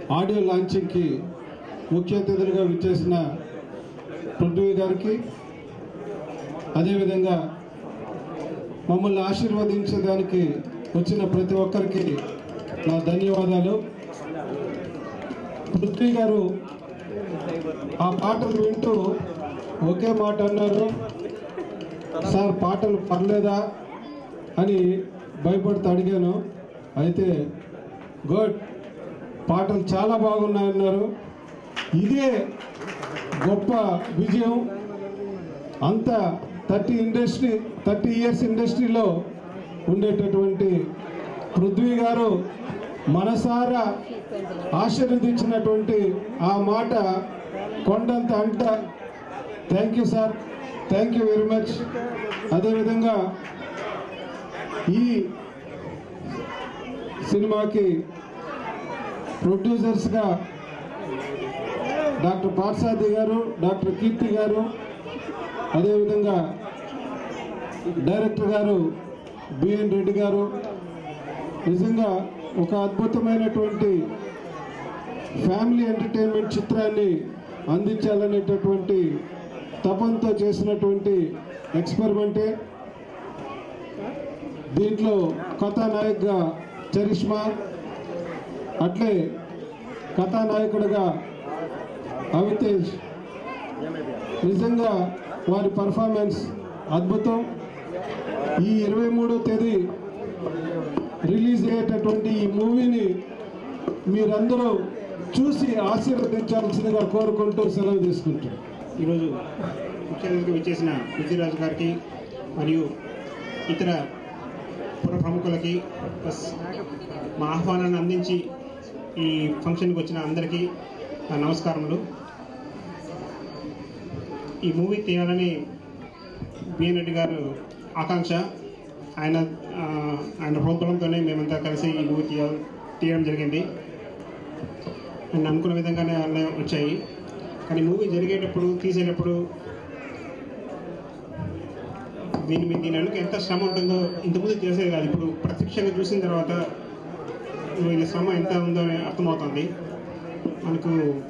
Audio లాంచింగ్కి ముఖ్య అతిథులుగా విచ్చేసిన పృథ్వీ గారికి అదేవిధంగా మమ్మల్ని ఆశీర్వదించడానికి వచ్చిన ప్రతి ఒక్కరికి నా ధన్యవాదాలు పృథ్వీ గారు ఆ పాటలు వింటూ ఒకే మాట అన్నారు సార్ పాటలు పర్లేదా అని భయపడుతూ అడిగాను అయితే గుడ్ పాటలు చాలా బాగున్నాయన్నారు ఇదే గొప్ప విజయం అంత థర్టీ ఇండస్ట్రీ థర్టీ ఇయర్స్ ఇండస్ట్రీలో ఉండేటటువంటి పృథ్వీ గారు మనసారా ఆశీర్వదించినటువంటి ఆ మాట కొండంత అంట thank you sir thank you very much అదేవిధంగా ఈ సినిమాకి ప్రొడ్యూసర్స్గా డాక్టర్ పార్సాది గారు డాక్టర్ కీర్తి గారు అదేవిధంగా డైరెక్టర్ గారు బిఎన్ రెడ్డి గారు నిజంగా ఒక అద్భుతమైనటువంటి ఫ్యామిలీ ఎంటర్టైన్మెంట్ చిత్రాన్ని అందించాలనేటటువంటి తపంతో చేసినటువంటి ఎక్స్పెరిమెంటే దీంట్లో కథానాయక్గా చరిష్మా అట్లే కథానాయకుడిగా అవితేష్ నిజంగా వారి పర్ఫార్మెన్స్ అద్భుతం ఈ ఇరవై మూడో తేదీ రిలీజ్ అయ్యేటటువంటి ఈ మూవీని మీరందరూ చూసి ఆశీర్వదించాల్సిందిగా కోరుకుంటూ సెలవు తీసుకుంటాం ఈరోజు ముఖ్య అతిథిగా విచ్చేసిన పృథ్వీరాజు గారికి మరియు ఇతర పుర ప్రముఖులకి ప్లస్ మా ఆహ్వానాన్ని అందించి ఈ ఫంక్షన్కి వచ్చిన అందరికీ నా నమస్కారములు ఈ మూవీ తీయాలని బిఎన్ రెడ్డి గారు ఆకాంక్ష ఆయన ఆ, ఆయన ప్రోద్బలంతోనే మేమంతా కలిసి ఈ మూవీ తీయ తీయడం జరిగింది అండ్ అనుకున్న విధంగానే అన్నీ వచ్చాయి కానీ మూవీ జరిగేటప్పుడు తీసేటప్పుడు దీని మీద దీని వెనుక ఎంత శ్రమ ఉంటుందో ఇంతకుముందు చేసేది కాదు ఇప్పుడు ప్రత్యక్షంగా చూసిన తర్వాత వీళ్ళ శ్రమ ఎంత ఉందో అని అర్థమవుతుంది మనకు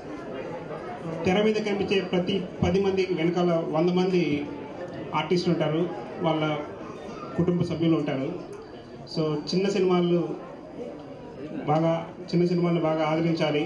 తెర మీద కనిపించే ప్రతి పది మంది వెనకాల వంద మంది ఆర్టిస్టులు ఉంటారు వాళ్ళ కుటుంబ సభ్యులు ఉంటారు సో చిన్న సినిమాలు బాగా చిన్న సినిమాలు బాగా ఆదరించాలి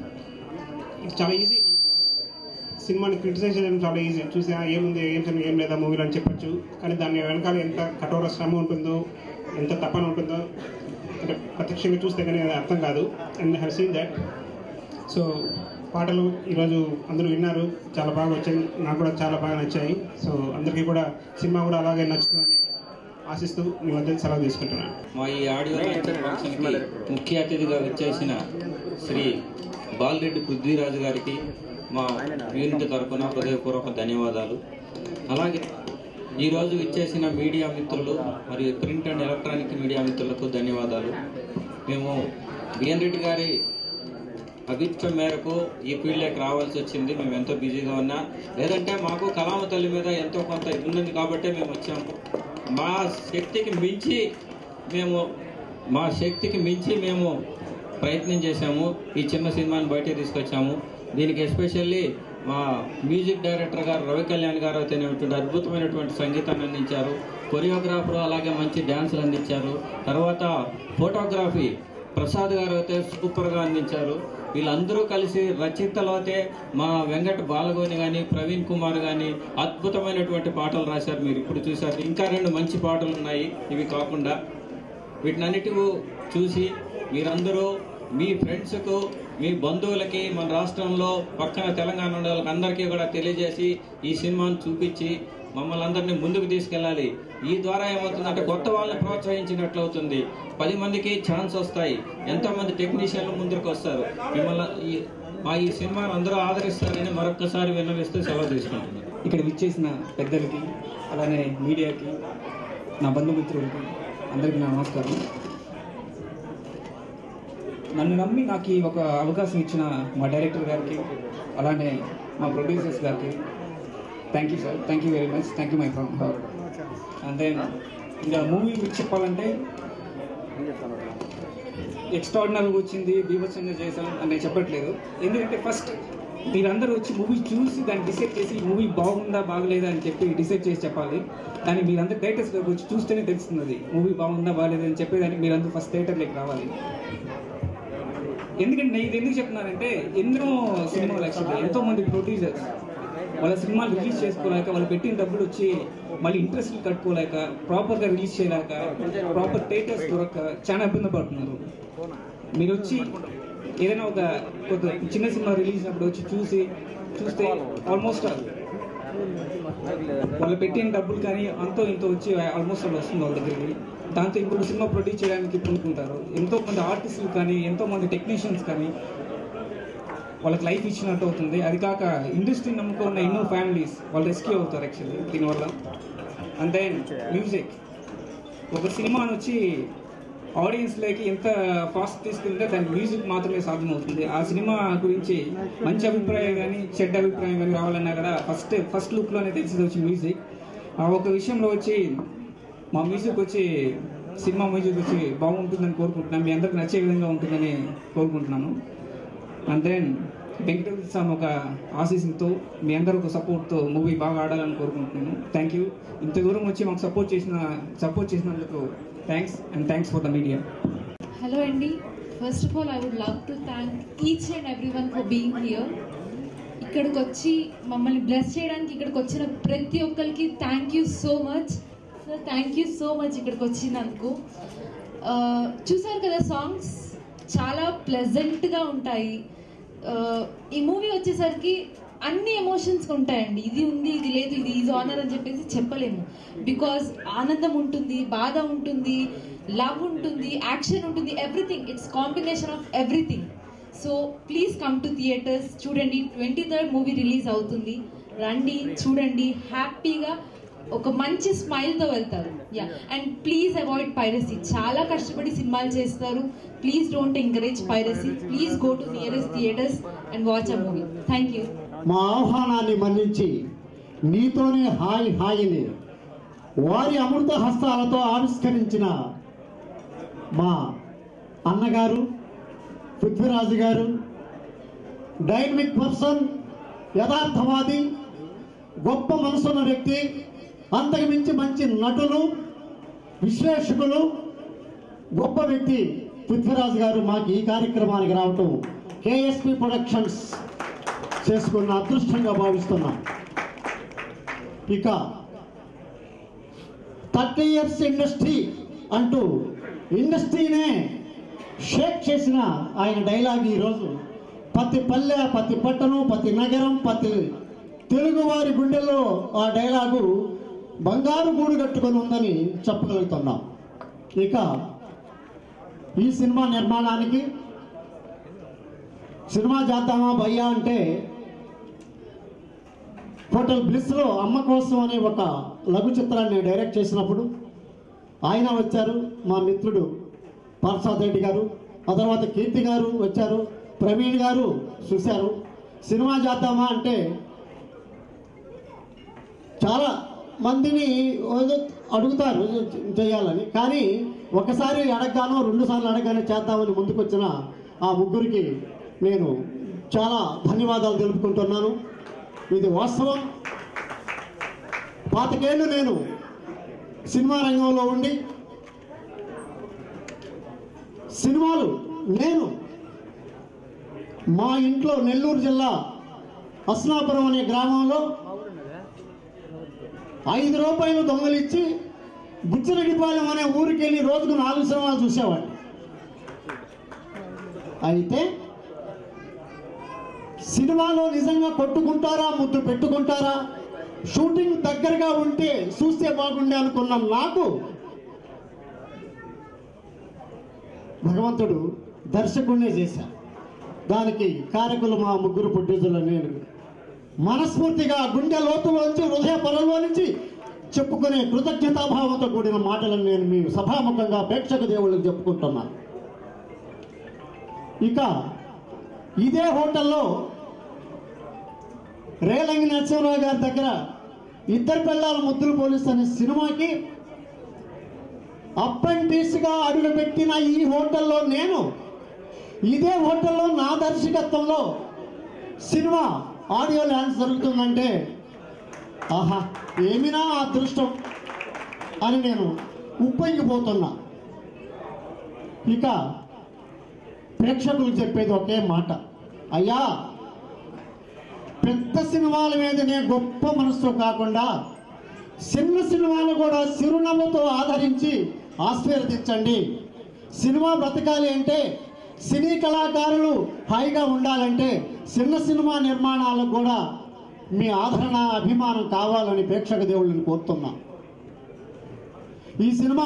ఇది చాలా ఈజీ మనము సినిమాని క్రిటిసైజ్ చేయడం చాలా ఈజీ చూసా ఏముంది ఏం సినిమా ఏం లేదా మూవీలో అని చెప్పొచ్చు కానీ దాని వెనకాల ఎంత కఠోర శ్రమ ఉంటుందో ఎంత తపన ఉంటుందో అంటే ప్రత్యక్షంగా చూస్తే కానీ అది అర్థం కాదు and have seen that so పాటలు ఈరోజు అందరూ విన్నారు చాలా బాగా వచ్చాయి నాకు కూడా చాలా బాగా నచ్చాయి సో అందరికీ కూడా సినిమా కూడా అలాగే నచ్చుతుందని ఆశిస్తూ మీ మధ్య సెలవు తీసుకుంటున్నాను మా ఈ ఆడియో లాంచింగ్ ఫంక్షన్కి ముఖ్య అతిథిగా వచ్చేసిన శ్రీ బాలరెడ్డి పృథ్వీరాజు గారికి మా యూనిట్ తరఫున హృదయపూర్వక ధన్యవాదాలు అలాగే ఈరోజు ఇచ్చేసిన మీడియా మిత్రులు మరియు ప్రింట్ అండ్ ఎలక్ట్రానిక్ మీడియా మిత్రులకు ధన్యవాదాలు మేము బిఎన్ రెడ్డి గారి అభిష్టం మేరకు ఈ ఫీల్డ్లోకి రావాల్సి వచ్చింది మేము ఎంతో బిజీగా ఉన్నా లేదంటే మాకు కలామ తల్లి మీద ఎంతో కొంత ఇది ఉన్నది కాబట్టే మేము వచ్చాము మా శక్తికి మించి మేము మా శక్తికి మించి మేము ప్రయత్నం చేశాము ఈ చిన్న సినిమాని బయటకు తీసుకొచ్చాము దీనికి ఎస్పెషల్లీ మా మ్యూజిక్ డైరెక్టర్ గారు రవి కళ్యాణ్ గారు అయితేనేటువంటి అద్భుతమైనటువంటి సంగీతాన్ని అందించారు కొరియోగ్రాఫర్ అలాగే మంచి డ్యాన్సులు అందించారు తర్వాత ఫోటోగ్రఫీ ప్రసాద్ గారు అయితే సూపర్గా అందించారు వీళ్ళందరూ కలిసి రచయితలు అయితే మా వెంకట బాలగోని కానీ ప్రవీణ్ కుమార్ కానీ అద్భుతమైనటువంటి పాటలు రాశారు మీరు ఇప్పుడు చూశారు ఇంకా రెండు మంచి పాటలు ఉన్నాయి ఇవి కాకుండా వీటినన్నిటి చూసి మీరందరూ మీ ఫ్రెండ్స్కు మీ బంధువులకి మన రాష్ట్రంలో పక్కన తెలంగాణ ఉండే వాళ్ళకి అందరికీ కూడా తెలియజేసి ఈ సినిమాను చూపించి మమ్మల్ని అందరినీ ముందుకు తీసుకెళ్ళాలి ఈ ద్వారా ఏమవుతుందంటే కొత్త వాళ్ళని ప్రోత్సహించినట్లు అవుతుంది పది మందికి ఛాన్స్ వస్తాయి ఎంతో మంది టెక్నీషియన్లు ముందుకు వస్తారు మిమ్మల్ని ఈ మా ఈ సినిమాను అందరూ ఆదరిస్తారని మరొకసారి విన్నవిస్తూ సెలవు తీసుకుంటున్నాను ఇక్కడ విచ్చేసిన పెద్దలకి అలానే మీడియాకి నా బంధుమిత్రులకి అందరికీ నా నమస్కారం నన్ను నమ్మి నాకు ఈ ఒక అవకాశం ఇచ్చిన మా డైరెక్టర్ గారికి అలానే మా ప్రొడ్యూసర్స్ గారికి thank you sir thank you very much thank you my from heart and then ఇంకా మూవీ గురించి చెప్పాలంటే ఎక్స్ట్రాడినరీగా వచ్చింది బీభత్సంగా చేశాం అని నేను చెప్పట్లేదు ఎందుకంటే ఫస్ట్ మీరందరూ వచ్చి మూవీ చూసి దాన్ని డిసైడ్ చేసి ఈ మూవీ బాగుందా బాగలేదా అని చెప్పి డిసైడ్ చేసి చెప్పాలి కానీ మీరందరూ థియేటర్స్లోకి వచ్చి చూస్తేనే తెలుస్తుంది మూవీ బాగుందా బాగలేదా అని చెప్పేదానికి మీరందరూ ఫస్ట్ థియేటర్లోకి రావాలి ఎందుకంటే నేను ఇది ఎందుకు చెప్తున్నానంటే ఎన్నో సినిమాలు యాక్చువల్గా ఎంతో మంది ప్రొడ్యూసర్స్ వాళ్ళ సినిమాలు రిలీజ్ చేసుకోలేక వాళ్ళు పెట్టిన డబ్బులు వచ్చి మళ్ళీ ఇంట్రెస్ట్ కట్టుకోలేక ప్రాపర్గా రిలీజ్ చేయలేక ప్రాపర్ థియేటర్స్ దొరక్క చాలా ఇబ్బంది పడుతున్నారు మీరు వచ్చి ఏదైనా ఒక ఒక చిన్న సినిమా రిలీజ్ అయినప్పుడు వచ్చి చూసి చూస్తే ఆల్మోస్ట్ వాళ్ళు పెట్టిన డబ్బులు కానీ అంతో ఇంతో వచ్చి ఆల్మోస్ట్ వాళ్ళు వస్తుంది వాళ్ళ దగ్గరికి దాంతో ఇప్పుడు సినిమా ప్రొడ్యూస్ చేయడానికి పూనుకుంటారు ఎంతో మంది ఆర్టిస్టులు కానీ ఎంతో మంది టెక్నీషియన్స్ కానీ వాళ్ళకి లైఫ్ ఇచ్చినట్టు అవుతుంది అది కాక ఇండస్ట్రీ నమ్ముకున్న ఉన్న ఎన్నో ఫ్యామిలీస్ వాళ్ళు రెస్క్యూ అవుతారు యాక్చువల్లీ దీనివల్ల అండ్ దెన్ మ్యూజిక్ ఒక సినిమాని వచ్చి ఆడియన్స్లోకి ఎంత ఫాస్ట్ తీసుకెళ్తే దాని మ్యూజిక్ మాత్రమే సాధ్యమవుతుంది ఆ సినిమా గురించి మంచి అభిప్రాయం కానీ చెడ్డ అభిప్రాయం కానీ రావాలన్నా కదా ఫస్ట్ ఫస్ట్ లుక్లోనే తెలిసింది వచ్చి మ్యూజిక్ ఆ ఒక విషయంలో వచ్చి మా మ్యూజిక్ వచ్చి సినిమా మ్యూజిక్ వచ్చి బాగుంటుందని కోరుకుంటున్నాను మీ అందరికి నచ్చే విధంగా ఉంటుందని కోరుకుంటున్నాను అండ్ దెన్ వెంకటేశ్వర స్వామి ఒక ఆశీస్సులతో మీ అందరూ ఒక సపోర్ట్తో మూవీ బాగా ఆడాలని కోరుకుంటున్నాను థ్యాంక్ యూ ఇంత దూరం వచ్చి మాకు సపోర్ట్ చేసిన సపోర్ట్ చేసినందుకు thanks and thanks for the media hello అండి first of all I would love to thank each and every one for being here ఇక్కడికి వచ్చి మమ్మల్ని బ్లెస్ చేయడానికి ఇక్కడికి వచ్చిన ప్రతి ఒక్కరికి thank you so much sir thank you so much ఇక్కడికి వచ్చినందుకు ఆ, చూసారు కదా సాంగ్స్ చాలా ప్లెజెంట్గా ఉంటాయి ఆ, ఈ మూవీ వచ్చేసరికి అన్ని ఎమోషన్స్ ఉంటాయండి ఇది ఉంది ఇది లేదు ఇది ఈజ్ ఆనర్ అని చెప్పేసి చెప్పలేము బికాజ్ ఆనందం ఉంటుంది బాధ ఉంటుంది లవ్ ఉంటుంది యాక్షన్ ఉంటుంది everything it's combination of everything so please come to theatres చూడండి ట్వంటీ థర్డ్ మూవీ రిలీజ్ అవుతుంది రండి చూడండి హ్యాపీగా ఒక మంచి స్మైల్తో వెళ్తారు yeah and please avoid piracy చాలా కష్టపడి సినిమాలు చేస్తారు please don't encourage piracy please go to nearest theatres and watch a movie thank you మా ఆహ్వానాన్ని మన్నించి నీతోనే హాయ్ హాయిని వారి అమృత హస్తాలతో ఆవిష్కరించిన మా అన్నగారు పృథ్వీరాజు గారు డైనమిక్ పర్సన్ యథార్థవాది గొప్ప మనసున్న వ్యక్తి అంతకు మించి మంచి నటులు విశ్లేషకులు గొప్ప వ్యక్తి పృథ్వీరాజు గారు మాకు ఈ కార్యక్రమానికి రావటం కేఎస్పి ప్రొడక్షన్స్ చేసుకున్న అదృష్టంగా భావిస్తున్నాం ఇక థర్టీ ఇయర్స్ ఇండస్ట్రీ అంటూ ఇండస్ట్రీనే షేక్ చేసిన ఆయన డైలాగ్ ఈరోజు ప్రతి పల్లె ప్రతి పట్టణం ప్రతి నగరం ప్రతి తెలుగువారి గుండెల్లో ఆ డైలాగు బంగారు గూడు కట్టుకొని ఉందని చెప్పగలుగుతున్నాం ఇక ఈ సినిమా నిర్మాణానికి సినిమా చేద్దామా భయ్యా అంటే హోటల్ బ్లిస్లో అమ్మ కోసం అనే ఒక లఘు చిత్రాన్ని డైరెక్ట్ చేసినప్పుడు ఆయన వచ్చారు మా మిత్రుడు పార్సాద్ రెడ్డి గారు ఆ తర్వాత కీర్తి గారు వచ్చారు ప్రవీణ్ గారు చూశారు సినిమా చేద్దామా అంటే చాలా మందిని ఏదో అడుగుతారు చేయాలని కానీ ఒకసారి అడగగానో రెండు సార్లు అడగగానే చేద్దామని ముందుకొచ్చిన ఆ ముగ్గురికి నేను చాలా ధన్యవాదాలు తెలుపుకుంటున్నాను ఇది వాస్తవం పాతికేళ్ళు నేను సినిమా రంగంలో ఉండి సినిమాలు నేను మా ఇంట్లో నెల్లూరు జిల్లా అస్నాపురం అనే గ్రామంలో ఐదు రూపాయలు దొంగలిచ్చి బుచ్చిరెడ్డిపాలెం అనే ఊరికి వెళ్ళి రోజుకు నాలుగు సినిమాలు చూసేవాడిని అయితే సినిమాలో నిజంగా కొట్టుకుంటారా ముద్దు పెట్టుకుంటారా షూటింగ్ దగ్గరగా ఉంటే చూస్తే బాగుండే అనుకున్న నాకు భగవంతుడు దర్శకుడినే చేశారు దానికి కారకులు మా ముగ్గురు ప్రొడ్యూసర్లు నేను మనస్ఫూర్తిగా గుండె లోతులోంచి హృదయ పొరలో నుంచి చెప్పుకునే కృతజ్ఞతాభావంతో కూడిన మాటలను నేను మీ సభాముఖంగా ప్రేక్షక దేవుళ్ళకి చెప్పుకుంటున్నాను ఇక ఇదే హోటల్లో రేలంగి నరసింహరావు గారి దగ్గర ఇద్దరు పిల్లల ముద్దులు పోలీస్ అనే సినిమాకి అప్రెంటిస్గా అడుగుపెట్టిన ఈ హోటల్లో నేను ఇదే హోటల్లో నా దర్శకత్వంలో సినిమా ఆడియో ల్యాన్స్ జరుగుతుందంటే ఆహా ఏమినా అదృష్టం అని నేను ఉప్పొంగిపోతున్నా ఇక ప్రేక్షకులకు చెప్పేది ఒకే మాట అయ్యా పెద్ద సినిమాల మీదనే గొప్ప మనసుతో కాకుండా చిన్న సినిమాలు కూడా చిరునవ్వుతో ఆదరించి ఆశీర్వదించండి సినిమా బ్రతకాలి అంటే సినీ కళాకారులు హాయిగా ఉండాలంటే చిన్న సినిమా నిర్మాణాలకు కూడా మీ ఆదరణ అభిమానం కావాలని ప్రేక్షక దేవుళ్ళని కోరుతున్నా ఈ సినిమా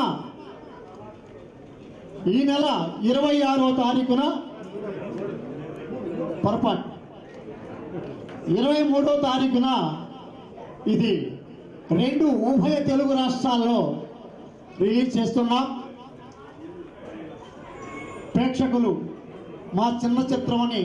ఈ నెల ఇరవై ఆరో తారీఖున పొరపాటు ఇరవై మూడో తారీఖున ఇది రెండు ఉభయ తెలుగు రాష్ట్రాల్లో రిలీజ్ చేస్తున్నాం ప్రేక్షకులు మా చిన్న చిత్రమని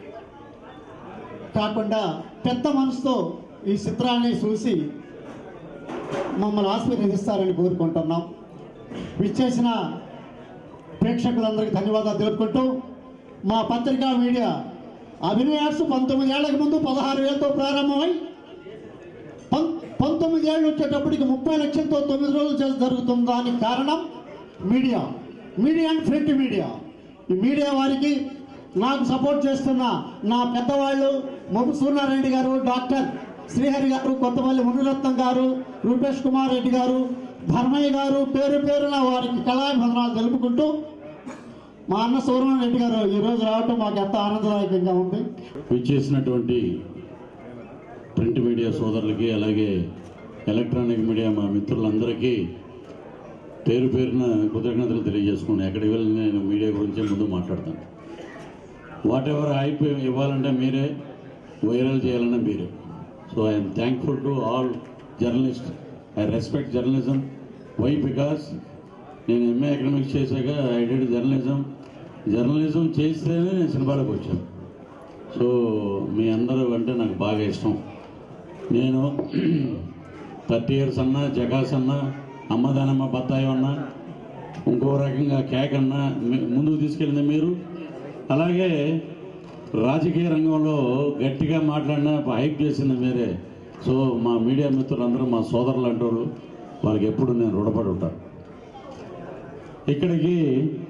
కాకుండా పెద్ద మనసుతో ఈ చిత్రాన్ని చూసి మమ్మల్ని ఆశీర్వదిస్తారని కోరుకుంటున్నాం విచ్చేసిన ప్రేక్షకులందరికీ ధన్యవాదాలు తెలుపుకుంటూ మా పత్రికా మీడియా అభినయార్స్ పంతొమ్మిది ఏళ్లకు ముందు పదహారు వేలతో ప్రారంభమై పం- పంతొమ్మిది ఏళ్ళు వచ్చేటప్పటికి ముప్పై లక్షలతో తొమ్మిది రోజులు చేసి జరుగుతుంది దానికి కారణం media media and print media ఈ మీడియా వారికి నాకు సపోర్ట్ చేస్తున్న నా పెద్దవాళ్ళు మొగ్గు సూర్యారెడ్డి గారు డాక్టర్ శ్రీహరి గారు కొత్తపల్లి మునిరత్నం గారు రూపేష్ కుమార్ రెడ్డి గారు ధర్మయ్య గారు పేరు పేరున వారికి కళాభివందనాలు తెలుపుకుంటూ మా అన్న సూర్యనారాయణ రెడ్డి గారు ఈరోజు రావటం మాకు ఎంత ఆనందదాయకంగా ఉంది విచ్చేసినటువంటి ప్రింట్ మీడియా సోదరులకి అలాగే ఎలక్ట్రానిక్ మీడియా మా మిత్రులందరికీ పేరు పేరున కృతజ్ఞతలు తెలియజేసుకుని ఎక్కడికి వెళ్ళి నేను మీడియా గురించి ముందు మాట్లాడతాను వాట్ ఎవర్ హైప్ ఇవ్వాలంటే మీరే వైరల్ చేయాలన్నా మీరే so I'm thankful to all journalist I respect journalism why because నేను ఎంఏ ఎకనామిక్స్ చేశాక ఐ డెడ్ జర్నలిజం జర్నలిజం చేస్తేనే నేను సినిమాలకు వచ్చాను సో మీ అందరూ అంటే నాకు బాగా ఇష్టం నేను థర్టీ ఇయర్స్ అన్నా జకాస్ అన్నా అమ్మదానమ్మ బత్తాయి అన్నా ఇంకో రకంగా కేక్ అన్నా మీ- ముందుకు తీసుకెళ్ళింది మీరు అలాగే రాజకీయ రంగంలో గట్టిగా మాట్లాడిన హైప్ చేసింది మీరే సో మా మీడియా మిత్రులందరూ మా సోదరులు అంటారు వాళ్ళకి ఎప్పుడు నేను రుణపడి ఉంటాను ఇక్కడికి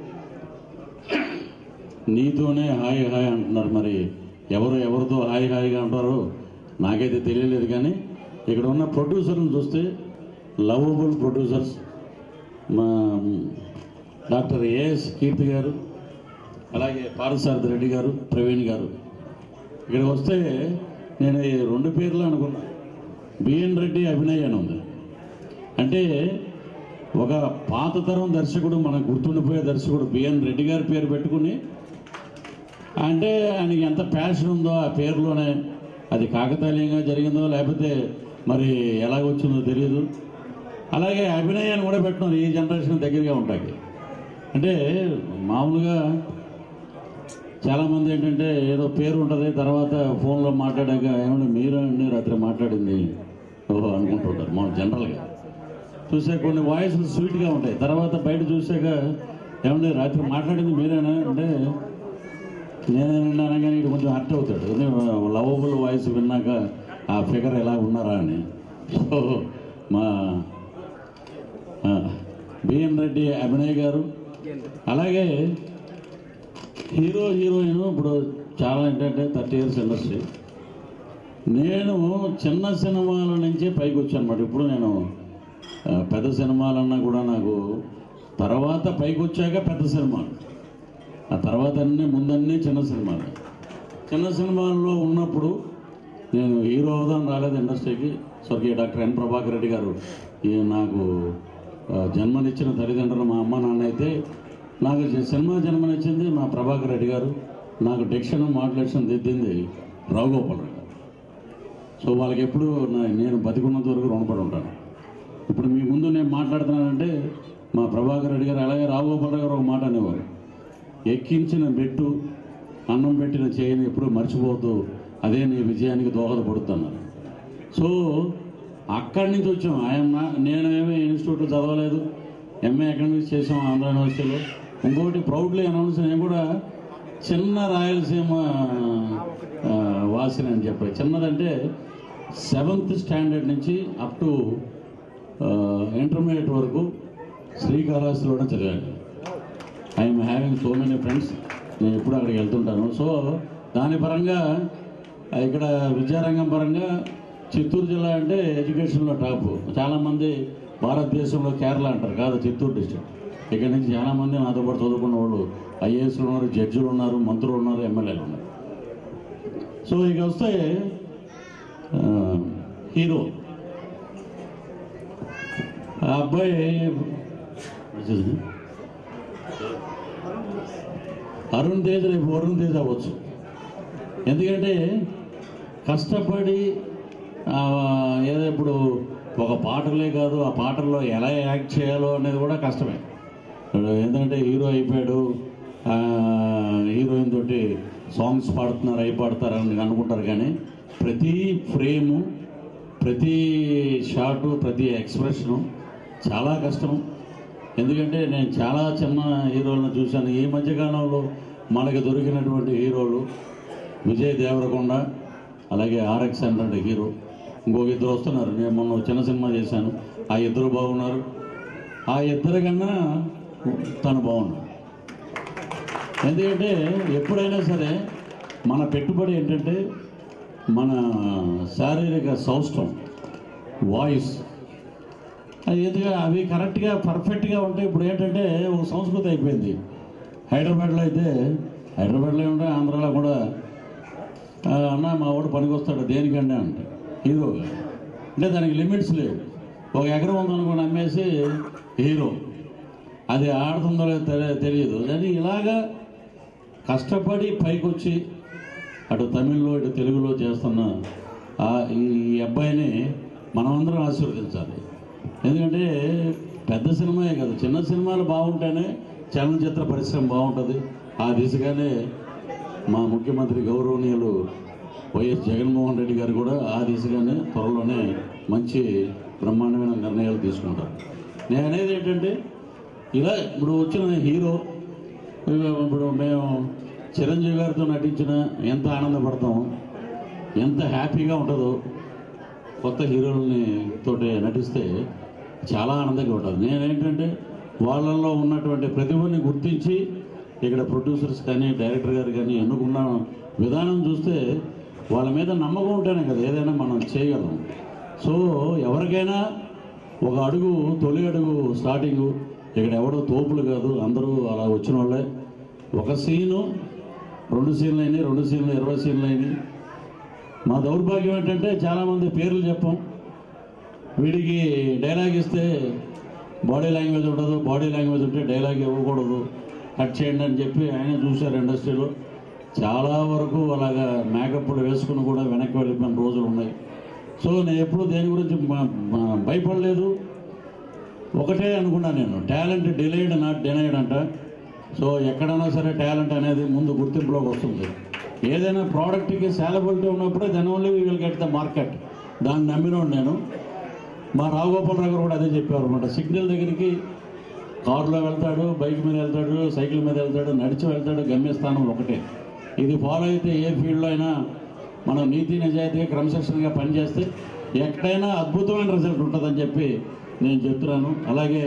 నీతోనే హాయ్ హాయ్ అంటున్నారు మరి ఎవరు ఎవరితో హాయ్ హాయిగా ఉంటారో నాకైతే తెలియలేదు కానీ ఇక్కడ ఉన్న ప్రొడ్యూసర్లను చూస్తే లవబుల్ ప్రొడ్యూసర్స్ మా డాక్టర్ ఏఎస్ కీర్తి గారు అలాగే పారసారథి రెడ్డి గారు ప్రవీణ్ గారు ఇక్కడికి వస్తే నేను ఈ రెండు పేర్లు అనుకున్నా బిఎన్ రెడ్డి అభినయ్ అని ఉంది అంటే ఒక పాత తరం దర్శకుడు మనకు గుర్తుండిపోయే దర్శకుడు బిఎన్ రెడ్డి గారి పేరు పెట్టుకుని అంటే ఆయనకి ఎంత ప్యాషన్ ఉందో ఆ పేరులోనే అది కాకతాళీయంగా జరిగిందో లేకపోతే మరి ఎలాగొచ్చిందో తెలియదు అలాగే అభినయాన్ని కూడా పెట్టినారు ఈ జనరేషన్ దగ్గరగా ఉంటాయి అంటే మామూలుగా చాలామంది ఏంటంటే ఏదో పేరు ఉంటుంది తర్వాత ఫోన్లో మాట్లాడాక ఏమంటే మీరు అండి రాత్రి మాట్లాడింది ఓహో అనుకుంటుంటారు మనం జనరల్గా చూసే కొన్ని వాయిస్లు స్వీట్గా ఉంటాయి తర్వాత బయట చూసాక ఏమంటే రాత్రి మాట్లాడింది మీరేనా అంటే నేనేనన్నా కానీ ఇటు కొంచెం హర్ట్ అవుతాడు లవబుల్ వాయిస్ విన్నాక ఆ ఫిగర్ ఎలా ఉన్నారా అని సో మా బిఎన్ రెడ్డి అభినయ్ గారు అలాగే హీరో హీరోయిన్ ఇప్పుడు చాలా ఏంటంటే థర్టీ ఇయర్స్ ఇండస్ట్రీ నేను చిన్న సినిమాల నుంచి పైకి వచ్చాను అనమాట ఇప్పుడు నేను ఆ, పెద్ద సినిమాలన్నా కూడా నాకు తర్వాత పైకి వచ్చాక పెద్ద సినిమాలు ఆ తర్వాత అన్నీ ముందన్నీ చిన్న సినిమాలు చిన్న సినిమాల్లో ఉన్నప్పుడు నేను హీరో అవుదాం రాలేదు ఇండస్ట్రీకి స్వర్గీయ డాక్టర్ ఎన్ ప్రభాకర్ రెడ్డి గారు ఈ నాకు ఆ, జన్మనిచ్చిన తల్లిదండ్రులు మా అమ్మ నాన్న అయితే నాకు జ- సినిమా జన్మనిచ్చింది మా ప్రభాకర్ రెడ్డి గారు నాకు డిక్షన్ మాడ్యులేషన్ దిద్దింది రావుగోపాల్ రెడ్డి గారు సో వాళ్ళకి ఎప్పుడు నా- నేను బతికున్నంత వరకు రుణపడి ఉంటాను ఇప్పుడు మీ ముందు నేను మాట్లాడుతున్నానంటే మా ప్రభాకర్ రెడ్డి గారు అలాగే రావుగోపాల్ రెడ్డి గారు ఒక మాట అనేవారు ఎక్కించిన మెట్టు అన్నం పెట్టిన చేయని ఎప్పుడు మర్చిపోతూ అదే నీ విజయానికి దోహదపడుతున్నారు సో అక్కడి నుంచి వచ్చాం ఆయన నేనేమి ఇన్స్టిట్యూట్లో చదవలేదు ఎంఏ ఎకనామిక్స్ చేసాం ఆంధ్ర యూనివర్సిటీలో ఇంకొకటి ప్రౌడ్లీ అనౌన్స్ నేను కూడా చిన్న రాయలసీమ ఆ, వాసిని అని చెప్పాలి చిన్నదంటే సెవెంత్ స్టాండర్డ్ నుంచి అప్ టు ఇంటర్మీడియట్ వరకు శ్రీకాళహస్తిలోనే చదివాను I'm having so many friends నేను ఎప్పుడు అక్కడికి వెళ్తుంటాను సో దాని పరంగా ఆ, ఇక్కడ విద్యారంగం పరంగా చిత్తూరు జిల్లా అంటే ఎడ్యుకేషన్లో టాప్ చాలామంది భారతదేశంలో కేరళ అంటారు కాదు చిత్తూరు డిస్ట్రిక్ట్ ఇక్కడ నుంచి చాలామంది నాతో పాటు చదువుకున్న వాళ్ళు ఐఏఎస్లు ఉన్నారు జడ్జిలు ఉన్నారు మంత్రులు ఉన్నారు ఎమ్మెల్యేలు ఉన్నారు సో ఇక వస్తే ఆ, హీరో ఆ అబ్బాయి అరుణ్ తేజ్ రేపు వరుణ్ తేజ్ అవ్వచ్చు ఎందుకంటే కష్టపడి ఆ, ఏదో ఇప్పుడు ఒక పాటలే కాదు ఆ పాటల్లో ఎలా యాక్ట్ చేయాలో అనేది కూడా కష్టమే ఇప్పుడు ఎందుకంటే హీరో అయిపోయాడు ఆ, హీరోయిన్ తోటి సాంగ్స్ పాడుతున్నారు అయి పాడతారని అనుకుంటారు కానీ ప్రతి ఫ్రేము ప్రతి షాటు ప్రతి ఎక్స్ప్రెషను చాలా కష్టం ఎందుకంటే నేను చాలా చిన్న హీరోలను చూశాను ఈ మధ్యకాలంలో మనకి దొరికినటువంటి హీరోలు విజయ్ దేవరకొండ అలాగే ఆర్ఎక్స్ అంటే హీరో ఇంకొక ఇద్దరు వస్తున్నారు నేను మొన్న చిన్న సినిమా చేశాను ఆ ఇద్దరు బాగున్నారు ఆ ఇద్దరు కన్నా తను బాగున్నాడు ఎందుకంటే ఎప్పుడైనా సరే మన పెట్టుబడి ఏంటంటే మన శారీరక సౌష్ఠం వాయిస్ అది ఎందుకంటే అవి కరెక్ట్గా పర్ఫెక్ట్గా ఉంటే ఇప్పుడు ఏంటంటే ఒక సంస్కృతి అయిపోయింది హైదరాబాద్లో అయితే హైదరాబాద్లో ఉంటే ఆంధ్రాలో కూడా "ఆ, అన్న మా వాడు పనికి వస్తాడు దేనికండి అంటే హీరోగా అంటే దానికి లిమిట్స్ లేవు ఒక ఎకరం ఉందనుకోండి అమ్మేసి హీరో అది ఆడుతుందో లేదో తెలి- తెలియదు కానీ ఇలాగా కష్టపడి పైకొచ్చి అటు తమిళ్లో ఇటు తెలుగులో చేస్తున్న ఆ ఈ అబ్బాయిని మనమందరం ఆశీర్వదించాలి ఎందుకంటే పెద్ద సినిమాయే కాదు చిన్న సినిమాలు బాగుంటేనే చలనచిత్ర పరిశ్రమ బాగుంటుంది ఆ దిశగానే మా ముఖ్యమంత్రి గౌరవనీయులు వైఎస్ జగన్మోహన్ రెడ్డి గారు కూడా ఆ దిశగానే త్వరలోనే మంచి బ్రహ్మాండమైన నిర్ణయాలు తీసుకుంటారు నేను అనేది ఏంటంటే ఇలా ఇప్పుడు వచ్చిన హీరో ఇప్పుడు మేము చిరంజీవి గారితో నటించిన ఎంత ఆనందపడతామో ఎంత హ్యాపీగా ఉంటుందో కొత్త హీరోలని తోటి నటిస్తే చాలా ఆనందంగా ఉంటుంది నేనేంటంటే వాళ్ళల్లో ఉన్నటువంటి ప్రతిభని గుర్తించి ఇక్కడ ప్రొడ్యూసర్స్ కానీ డైరెక్టర్ గారు కానీ ఎన్నుకున్న విధానం చూస్తే వాళ్ళ మీద నమ్మకం ఉంటేనే కదా ఏదైనా మనం చేయగలం సో ఎవరికైనా ఒక అడుగు తొలి అడుగు స్టార్టింగు ఇక్కడ ఎవడో తోపులు కాదు అందరూ అలా వచ్చిన వాళ్ళే ఒక సీను రెండు సీన్లు అయినాయి రెండు సీన్లు ఇరవై సీన్లు అయినాయి మా దౌర్భాగ్యం ఏంటంటే చాలామంది పేర్లు చెప్పం వీడికి డైలాగ్ ఇస్తే బాడీ లాంగ్వేజ్ ఉండదు బాడీ లాంగ్వేజ్ ఉంటే డైలాగ్ ఇవ్వకూడదు కట్ చేయండి అని చెప్పి ఆయన చూశారు ఇండస్ట్రీలో చాలా వరకు అలాగా మేకప్లు వేసుకుని కూడా వెనక్కి వెళ్ళిపోయిన రోజులు ఉన్నాయి సో నేను ఎప్పుడు దేని గురించి మ- మ- భయపడలేదు ఒకటే అనుకున్నాను నేను టాలెంట్ డిలేడ్ నాట్ డినైడ్ అంట సో ఎక్కడైనా సరే టాలెంట్ అనేది ముందు గుర్తింపులోకి వస్తుంది ఏదైనా ప్రోడక్ట్కి సాలబిలిటీ ఉన్నప్పుడే then only we will get the market దాన్ని నమ్మినోడు నేను మా రావుగోపాలరావు గారు కూడా అదే చెప్పారు అనమాట సిగ్నల్ దగ్గరికి కారులో వెళ్తాడు బైక్ మీద వెళ్తాడు సైకిల్ మీద వెళ్తాడు నడిచి వెళ్తాడు గమ్యస్థానం ఒకటే ఇది ఫాలో అయితే ఏ ఫీల్డ్లో అయినా మనం నీతి నిజాయితీగా క్రమశిక్షణగా పనిచేస్తే ఎక్కడైనా అద్భుతమైన రిజల్ట్ ఉంటుందని చెప్పి నేను చెప్తున్నాను అలాగే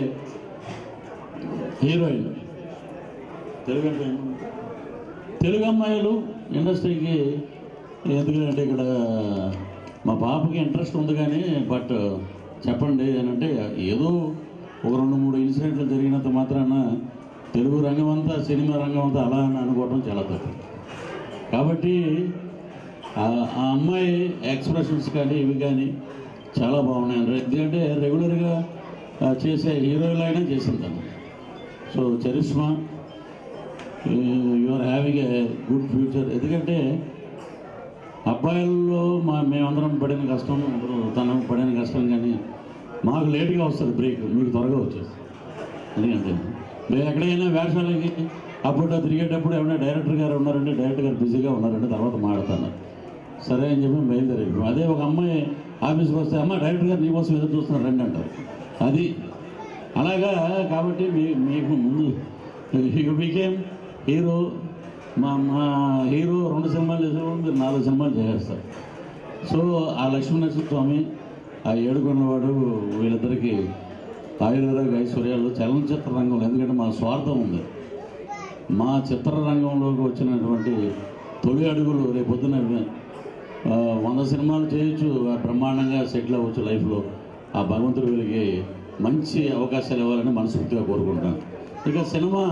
హీరోయిన్ తెలుగు అంటే ఏం? తెలుగు అమ్మాయిలు ఇండస్ట్రీకి ఎందుకంటే ఇక్కడ మా పాపకి ఇంట్రెస్ట్ ఉంది కానీ బట్ చెప్పండి అని అంటే ఏదో ఒక రెండు మూడు ఇన్సిడెంట్లు జరిగినంత మాత్రాన తెలుగు రంగం అంతా సినిమా రంగం అంతా అలా అని అనుకోవడం చాలా తప్పు కాబట్టి ఆ ఆ అమ్మాయి ఎక్స్ప్రెషన్స్ కానీ ఇవి కానీ చాలా బాగున్నాయి ఎందుకంటే రెగ్యులర్గా ఆ, చేసే హీరోయిన్ అయినా చేసింది తను so Charishma you are having a good future ఎందుకంటే అబ్బాయిల్లో మా మేమందరం పడిన కష్టం ఇప్పుడు తను పడిన కష్టం కానీ మాకు లేట్గా వస్తుంది బ్రేక్ మీకు త్వరగా వచ్చేస్తుంది ఎందుకంటే మేము ఎక్కడైనా వేషాలకి అప్పుడు తిరిగేటప్పుడు ఏమైనా డైరెక్టర్ గారు ఉన్నారంటే డైరెక్టర్ గారు బిజీగా ఉన్నారంటే తర్వాత మాడతాను సరే అని చెప్పి బయలుదేరి అదే ఒక అమ్మాయి ఆఫీస్కి వస్తే అమ్మ డైరెక్టర్ గారు నీ కోసం ఎదురు చూస్తున్నారు రండి అంటారు అది అలాగా కాబట్టి మీ మీకు ముందు యూ బికేమ్ హీరో మా మా హీరో రెండు సినిమాలు చేసేవాడు మీరు నాలుగు సినిమాలు చేసేస్తారు సో ఆ లక్ష్మీనరసింహ స్వామి ఆ ఏడుకొన్నవాడు వీళ్ళిద్దరికి ఆయుర్వేద ఐశ్వర్యాలు చలనచిత్ర రంగంలో ఎందుకంటే మా స్వార్థం ఉంది మా చిత్రరంగంలోకి వచ్చినటువంటి తొలి అడుగులు రేపొద్దున ఆ, వంద సినిమాలు చేయొచ్చు ఆ బ్రహ్మాండంగా సెటిల్ అవ్వచ్చు లైఫ్లో ఆ భగవంతుడు వీళ్ళకి మంచి అవకాశాలు ఇవ్వాలని మనస్ఫూర్తిగా కోరుకుంటాను ఇక సినిమా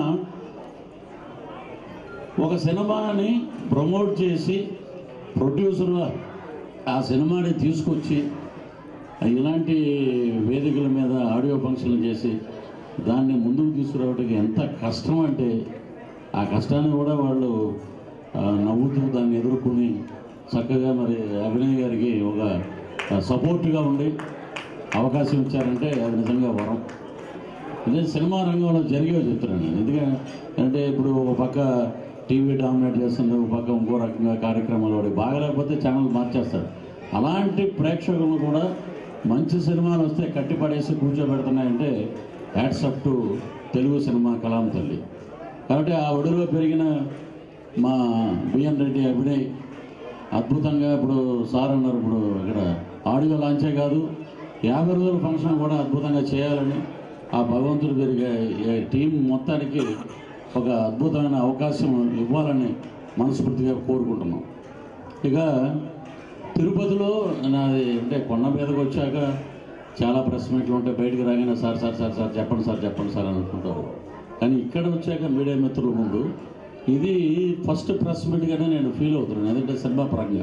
ఒక సినిమాని ప్రమోట్ చేసి ప్రొడ్యూసర్ ఆ సినిమాని తీసుకొచ్చి ఇలాంటి వేదికల మీద ఆడియో ఫంక్షన్లు చేసి దాన్ని ముందుకు తీసుకురావడానికి ఎంత కష్టం అంటే ఆ కష్టాన్ని కూడా వాళ్ళు ఆ, నవ్వుతూ దాన్ని ఎదుర్కొని చక్కగా మరి అభినయ్ గారికి ఒక సపోర్ట్గా ఉండి అవకాశం ఇచ్చారంటే అది నిజంగా వరం ఇదే సినిమా రంగంలో జరిగేవి చెప్తున్నాను నేను ఎందుకంటే ఇప్పుడు ఒక పక్క టీవీ డామినేట్ చేస్తుంది ఒక పక్క ఇంకో రకంగా కార్యక్రమాలు వాడి బాగలేకపోతే ఛానల్ మార్చేస్తారు అలాంటి ప్రేక్షకులు కూడా మంచి సినిమాలు వస్తే కట్టిపడేసి కూర్చోబెడుతున్నాయంటే హ్యాట్సప్ టు తెలుగు సినిమా కలాం తల్లి కాబట్టి ఆ ఒడిలో పెరిగిన మా బిఎన్ రెడ్డి అభినయ్ అద్భుతంగా ఇప్పుడు సార్ అన్నారు ఇప్పుడు ఇక్కడ ఆడియో లాంచే కాదు యాభై రోజుల ఫంక్షన్ కూడా అద్భుతంగా చేయాలని ఆ భగవంతుడు పెరిగే ఈ టీం మొత్తానికి ఒక అద్భుతమైన అవకాశం ఇవ్వాలని మనస్ఫూర్తిగా కోరుకుంటున్నాం ఇక తిరుపతిలో నాది అంటే కొండ మీదకి వచ్చాక చాలా ప్రెస్ మీట్లు ఉంటాయి బయటికి రాగానే సార్ సార్ సార్ సార్ చెప్పండి సార్ చెప్పండి సార్ అని అనుకుంటారు కానీ ఇక్కడ వచ్చాక మీడియా మిత్రుల ముందు ఇది ఫస్ట్ ప్రెస్ మీట్గానే నేను ఫీల్ అవుతున్నాను ఎందుకంటే సినిమా పరంగా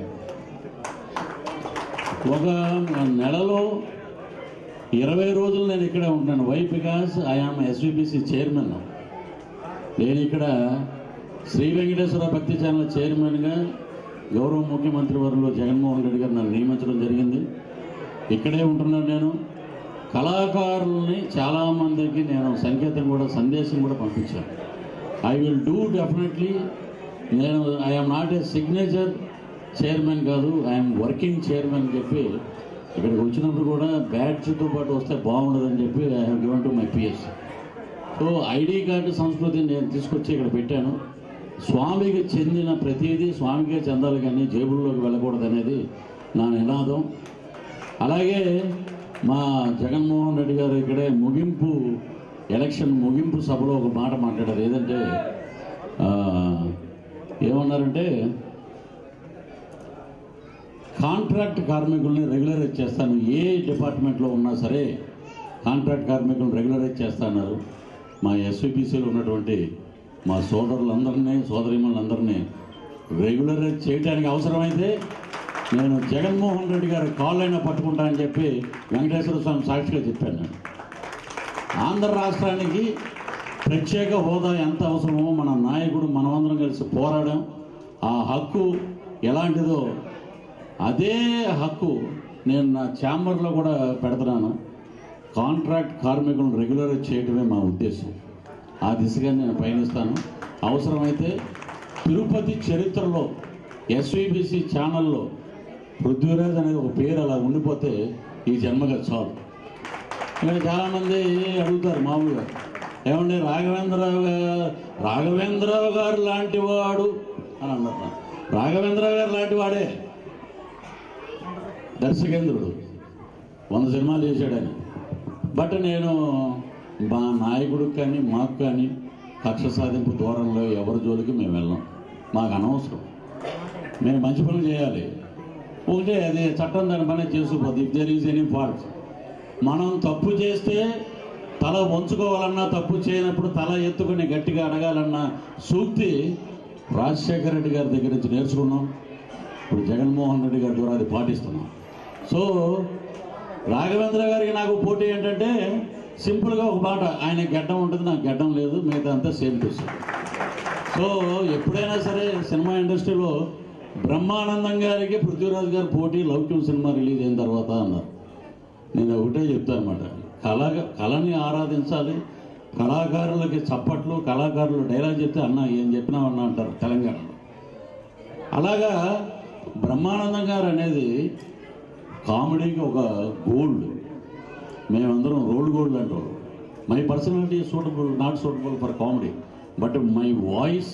ఒక నెలలో ఇరవై రోజులు నేను ఇక్కడే ఉంటున్నాను why because I'm SVBC chairman నేను ఇక్కడ శ్రీ వెంకటేశ్వర భక్తి ఛానల్ చైర్మన్గా గౌరవ ముఖ్యమంత్రి వారిలో జగన్మోహన్ రెడ్డి గారు నన్ను నియమించడం జరిగింది ఇక్కడే ఉంటున్నాను నేను కళాకారుల్ని చాలామందికి నేను సంకేతం కూడా సందేశం కూడా పంపించాను ఐ విల్ డూ డెఫినెట్లీ నేను I'm not a signature chairman కాదు ఐఎమ్ వర్కింగ్ చైర్మన్ అని చెప్పి ఇక్కడికి వచ్చినప్పుడు కూడా బ్యాడ్జ్తో పాటు వస్తే బాగుండదని చెప్పి I have given to my PS so ID card సంస్కృతిని నేను తీసుకొచ్చి ఇక్కడ పెట్టాను స్వామికి చెందిన ప్రతిదీ స్వామికే చెందాలి కానీ జేబుల్లోకి వెళ్ళకూడదు అనేది నా నినాదం అలాగే మా జగన్మోహన్ రెడ్డి గారు ఇక్కడే ముగింపు ఎలక్షన్ ముగింపు సభలో ఒక మాట మాట్లాడారు ఏదంటే ఆ, ఏమన్నారంటే కాంట్రాక్ట్ కార్మికుల్ని రెగ్యులరైజ్ చేస్తాను ఏ డిపార్ట్మెంట్లో ఉన్నా సరే కాంట్రాక్ట్ కార్మికులను రెగ్యులరైజ్ చేస్తాన్నారు మా ఎస్విబిసిలో ఉన్నటువంటి మా సోదరులందరినీ సోదరిమణులందరినీ రెగ్యులరైజ్ చేయడానికి అవసరమైతే నేను జగన్మోహన్ రెడ్డి గారి కాళ్ళైనా పట్టుకుంటానని చెప్పి వెంకటేశ్వర స్వామి సాక్షిగా చెప్పాను నేను ఆంధ్ర రాష్ట్రానికి ప్రత్యేక హోదా ఎంత అవసరమో మన నాయకుడు మనమందరం కలిసి పోరాడాం ఆ హక్కు ఎలాంటిదో అదే హక్కు నేను నా ఛాంబర్లో కూడా పెడుతున్నాను కాంట్రాక్ట్ కార్మికులను రెగ్యులరైజ్ చేయడమే మా ఉద్దేశం ఆ దిశగా నేను పయనిస్తాను అవసరమైతే తిరుపతి చరిత్రలో ఎస్విబిసి ఛానల్లో పృథ్వీరాజ్ అనేది ఒక పేరు అలా ఉండిపోతే ఈ జన్మగా చాలు ఇక్కడ చాలామంది అడుగుతారు మామూలుగా ఏమండి రాఘవేంద్రరావు గారు రాఘవేంద్రరావు గారు లాంటి వాడు అని అన్నారు రాఘవేంద్రరావు గారు లాంటి వాడే దర్శకేంద్రుడు వంద సినిమాలు చేశాడని బట్ నేను మా నాయకుడికి కానీ మాకు కానీ కక్ష సాధింపు దూరంలో ఎవరి జోలికి మేము వెళ్ళాం మాకు అనవసరం మేము మంచి పనులు చేయాలి ఒకటే అది చట్టం దాని పని చేసుకుపోద్ది if there is any fault మనం తప్పు చేస్తే తల వంచుకోవాలన్నా తప్పు చేయనప్పుడు తల ఎత్తుకుని గట్టిగా అడగాలన్న సూక్తి రాజశేఖర రెడ్డి గారి దగ్గర నుంచి నేర్చుకున్నాం ఇప్పుడు జగన్మోహన్ రెడ్డి గారి ద్వారా అది పాటిస్తున్నాం సో రాఘవేంద్ర గారికి నాకు పోటీ ఏంటంటే సింపుల్గా ఒక మాట ఆయన గడ్డం ఉంటుంది నాకు గడ్డం లేదు మిగతా అంతా సేమ్ టు సేమ్ సో ఎప్పుడైనా సరే సినిమా ఇండస్ట్రీలో బ్రహ్మానందం గారికి పృథ్వీరాజ్ గారి పోటీ లౌక్యం సినిమా రిలీజ్ అయిన తర్వాత అన్నారు నేను ఒకటే చెప్తాను అనమాట కళ కళని ఆరాధించాలి కళాకారులకి చప్పట్లు కళాకారులు డైలాగ్ చెప్తే అన్న ఏం చెప్పినావన్నా అంటారు తెలంగాణలో అలాగా బ్రహ్మానందం గారు అనేది కామెడీకి ఒక గోల్డ్ మేమందరం రోల్డ్ గోల్డ్ అంటారు my personality suitable not suitable for comedy but my voice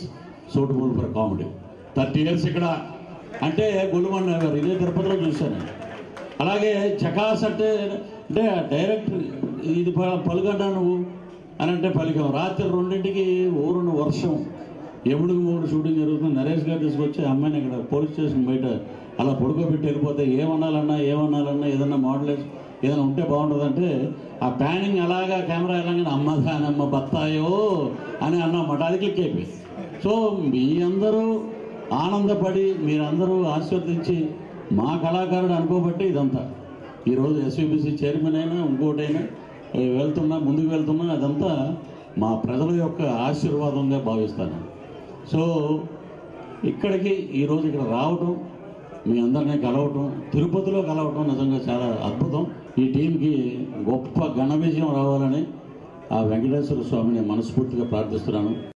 suitable for comedy thirty years ఇక్కడ అంటే గొల్లుమన్న గారు ఇదే తిరుపతిలో చూశాను అలాగే జకాస్ అంటే అంటే డైరెక్టర్ ఇది ప- పలుకన్నా నువ్వు అని అంటే పలికాం రాత్రి రెండింటికి ఊరున్న వర్షం ఎముడికి మూడు షూటింగ్ జరుగుతుంది నరేష్ గారు తీసుకొచ్చి అమ్మాయిని ఇక్కడ పోలీస్ స్టేషన్ బయట అలా పడుకోబెట్టి వెళ్ళిపోతే ఏమనాలన్నా ఏమనాలన్నా ఏదన్నా మోడలేషన్ ఏదైనా ఉంటే బాగుంటుందంటే ఆ ప్యానింగ్ అలాగా కెమెరా వెళ్ళగానే అమ్మ దానమ్మ బత్తాయో అని అన్నమాట అది క్లిక్ అయిపోయింది సో మీ అందరూ ఆనందపడి మీరందరూ ఆశీర్వదించి మా కళాకారుడు అనుకోబట్టి ఇదంతా ఈరోజు ఎస్విబిసి చైర్మన్ అయినా ఇంకోటైనా ఏ వెళ్తున్నా ముందుకు వెళ్తున్నా అదంతా మా ప్రజల యొక్క ఆశీర్వాదంగా భావిస్తాను సో ఇక్కడికి ఈరోజు ఇక్కడ రావటం మీ అందరినీ కలవటం తిరుపతిలో కలవటం నిజంగా చాలా అద్భుతం ఈ టీంకి గొప్ప ఘన విజయం రావాలని ఆ వెంకటేశ్వర స్వామిని మనస్ఫూర్తిగా ప్రార్థిస్తున్నాను